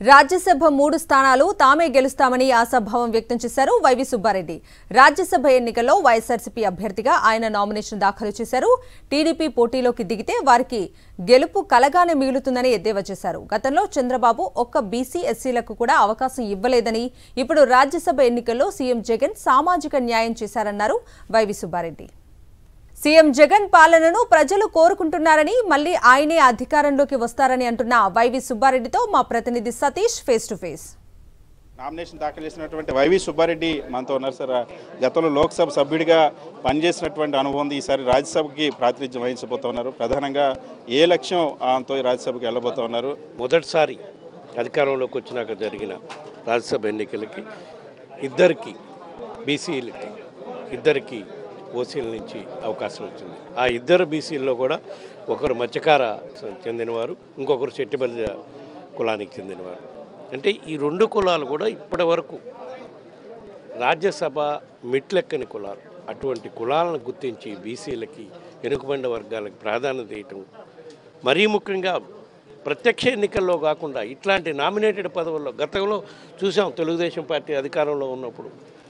రాజ్యసభ మూడు స్థానాలు తామే గెలుస్తామని ఆశాభావం వ్యక్తం చేశారు వైవి సుబ్బారెడ్డి రాజ్యసభ ఎన్నికల్లో వైఎస్ఆర్సీపీ అభ్యర్థిగా ఆయన నామినేషన్ దాఖలు చేశారు టీడీపీ పోటీలోకి దిగితే వారికి గెలుపు కలగానే మిగులుతుందని ఎద్దేవా చేశారు గతంలో చంద్రబాబు ఒక్క బీసీ ఎస్సీలకు కూడా అవకాశం ఇవ్వలేదని ఇప్పుడు రాజ్యసభ ఎన్నికల్లో సీఎం జగన్ సామాజిక న్యాయం చేశారన్నారు వైవి సుబ్బారెడ్డి సీఎం జగన్ పాలనను ప్రజలు కోరుకుంటున్నారని మళ్లీ ఆయనే అధికారంలోకి వస్తారని అంటున్న వైవి సుబ్బారెడ్డితో మా ప్రతినిధి Satish face to face nomination దాఖలు చేసినటువంటి వైవి సుబ్బారెడ్డి మనతో ఉన్నారు సార్ గతంలో లోక్సభ సభ్యుడిగా పనిచేసినటువంటి అనుభవం ఉంది ఈసారి రాజ్యసభకి ప్రాతినిధ్యం వహించబోతా ఉన్నారు ప్రధానంగా ఏ లక్ష్యం ఆతో రాజ్యసభకి వెళ్ళబోతా ఉన్నారు మొదటిసారి అధికారంలోకి వచ్చినాక జరిగిన రాజ్యసభ ఎన్నికలకి ఇద్దరికి బీసీలకి ఇద్దరికి ఓసీల నుంచి అవకాశం వచ్చింది ఆ ఇద్దరు బీసీల్లో కూడా ఒకరు మత్స్యకార చెందినవారు ఇంకొకరు చెట్టిబల్లి కులానికి చెందినవారు అంటే ఈ రెండు కులాలు కూడా ఇప్పటి వరకు రాజ్యసభ మెట్లెక్కని కులాలు అటువంటి కులాలను గుర్తించి బీసీలకి వెనుకబడిన వర్గాలకు ప్రాధాన్యత ఇవ్వటం మరీ ముఖ్యంగా ప్రత్యక్ష ఎన్నికల్లో కాకుండా ఇట్లాంటి నామినేటెడ్ పదవుల్లో గతంలో చూసాం తెలుగుదేశం పార్టీ అధికారంలో ఉన్నప్పుడు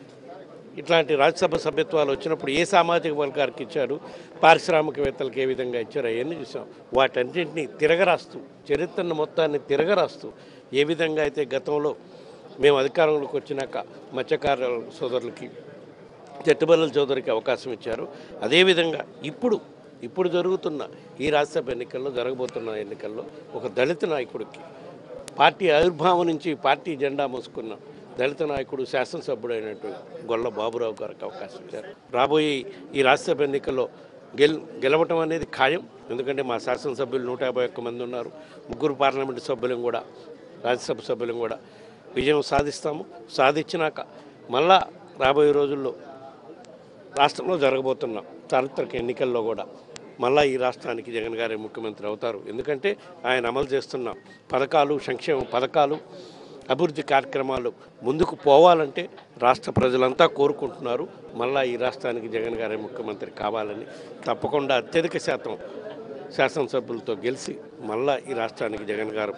ఇట్లాంటి రాజ్యసభ సభ్యత్వాలు వచ్చినప్పుడు ఏ సామాజిక వర్గానికి ఇచ్చారు పారిశ్రామికవేత్తలకు ఏ విధంగా ఇచ్చారు అవన్నీ చూసాం వాటన్నింటినీ తిరగరాస్తూ చరిత్రను మొత్తాన్ని తిరగరాస్తూ ఏ విధంగా అయితే గతంలో మేము అధికారంలోకి వచ్చినాక మత్స్యకార సోదరులకి చెట్టుబల్లల చౌదరికి అవకాశం ఇచ్చారు అదేవిధంగా ఇప్పుడు ఇప్పుడు జరుగుతున్న ఈ రాజ్యసభ ఎన్నికల్లో జరగబోతున్న ఎన్నికల్లో ఒక దళిత నాయకుడికి పార్టీ ఆవిర్భావం నుంచి పార్టీ జెండా మోసుకున్న దళిత నాయకుడు శాసనసభ్యుడైనట్టు గొల్ల బాబురావు గారికి అవకాశం ఇచ్చారు రాబోయే ఈ రాజ్యసభ ఎన్నికల్లో గెల్ గెలవటం అనేది ఖాయం ఎందుకంటే మా శాసనసభ్యులు నూట యాభై ఒక్క మంది ఉన్నారు ముగ్గురు పార్లమెంటు సభ్యులం కూడా రాజ్యసభ సభ్యులం కూడా విజయం సాధిస్తాము సాధించినాక మళ్ళా రాబోయే రోజుల్లో రాష్ట్రంలో జరగబోతున్న చారిత్రక ఎన్నికల్లో కూడా మళ్ళా ఈ రాష్ట్రానికి జగన్ గారే ముఖ్యమంత్రి అవుతారు ఎందుకంటే ఆయన అమలు చేస్తున్న పథకాలు సంక్షేమ పథకాలు అభివృద్ధి కార్యక్రమాలు ముందుకు పోవాలంటే రాష్ట్ర ప్రజలంతా కోరుకుంటున్నారు మళ్ళా ఈ రాష్ట్రానికి జగన్ గారే ముఖ్యమంత్రి కావాలని తప్పకుండా అత్యధిక శాతం శాసనసభ్యులతో గెలిచి మళ్ళా ఈ రాష్ట్రానికి జగన్ గారు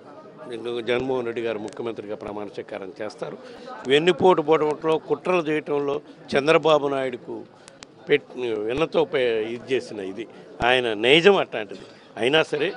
జగన్మోహన్ రెడ్డి గారు ముఖ్యమంత్రిగా ప్రమాణ స్వీకారం చేస్తారు వెన్నుపోటు పోవడంలో కుట్రలు చేయటంలో చంద్రబాబు నాయుడుకు పెట్ వెన్నతో పే- ఇది చేసిన ఇది ఆయన నైజం అట్లాంటిది అయినా సరే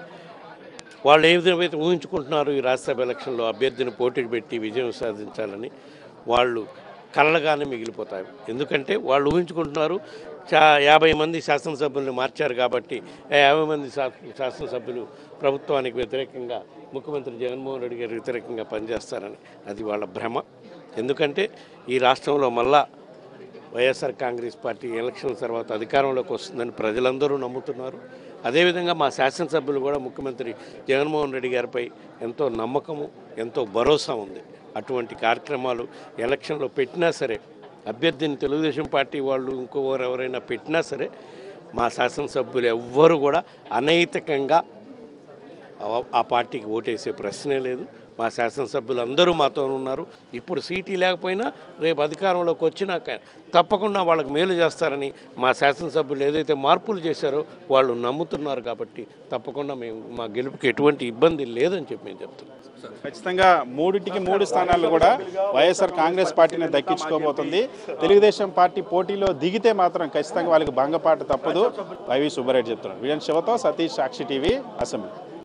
వాళ్ళు ఏ విధంగా అయితే ఊహించుకుంటున్నారు ఈ రాజ్యసభ ఎలక్షన్లో అభ్యర్థిని పోటీకి పెట్టి విజయం సాధించాలని వాళ్ళు కలలుగానే మిగిలిపోతాయి ఎందుకంటే వాళ్ళు ఊహించుకుంటున్నారు చా యాభై మంది శాసనసభ్యులను మార్చారు కాబట్టి ఆ యాభై మంది శా- శాసనసభ్యులు ప్రభుత్వానికి వ్యతిరేకంగా ముఖ్యమంత్రి జగన్మోహన్ రెడ్డి గారికి వ్యతిరేకంగా పనిచేస్తారని అది వాళ్ళ భ్రమ ఎందుకంటే ఈ రాష్ట్రంలో మళ్ళా వైఎస్ఆర్ కాంగ్రెస్ పార్టీ ఎలక్షన్ తర్వాత అధికారంలోకి వస్తుందని ప్రజలందరూ నమ్ముతున్నారు అదేవిధంగా మా శాసనసభ్యులు కూడా ముఖ్యమంత్రి జగన్మోహన్ రెడ్డి గారిపై ఎంతో నమ్మకము ఎంతో భరోసా ఉంది అటువంటి కార్యక్రమాలు ఎలక్షన్లో పెట్టినా సరే అభ్యర్థిని తెలుగుదేశం పార్టీ వాళ్ళు ఇంకోవారు ఎవరైనా పెట్టినా సరే మా శాసనసభ్యులు ఎవ్వరు కూడా అనైతికంగా ఆ- ఆ పార్టీకి ఓటేసే ప్రశ్నే లేదు మా శాసనసభ్యులు అందరూ మాతో ఉన్నారు ఇప్పుడు సీటీ లేకపోయినా రేపు అధికారంలోకి వచ్చినాక తప్పకుండా వాళ్ళకి మేలు చేస్తారని మా శాసనసభ్యులు ఏదైతే మార్పులు చేశారో వాళ్ళు నమ్ముతున్నారు కాబట్టి తప్పకుండా మేము మా గెలుపుకి ఎటువంటి ఇబ్బంది లేదని చెప్పి మేము చెప్తున్నాం ఖచ్చితంగా మూడింటికి మూడు స్థానాలు కూడా వైఎస్ఆర్ కాంగ్రెస్ పార్టీని దక్కించుకోబోతుంది తెలుగుదేశం పార్టీ పోటీలో దిగితే మాత్రం ఖచ్చితంగా వాళ్ళకి భంగపాటు తప్పదు వైవి సుబ్బారెడ్డి చెప్తున్నారు వీడియో శివతో సతీష్ సాక్షి టీవీ అసెంబ్లీ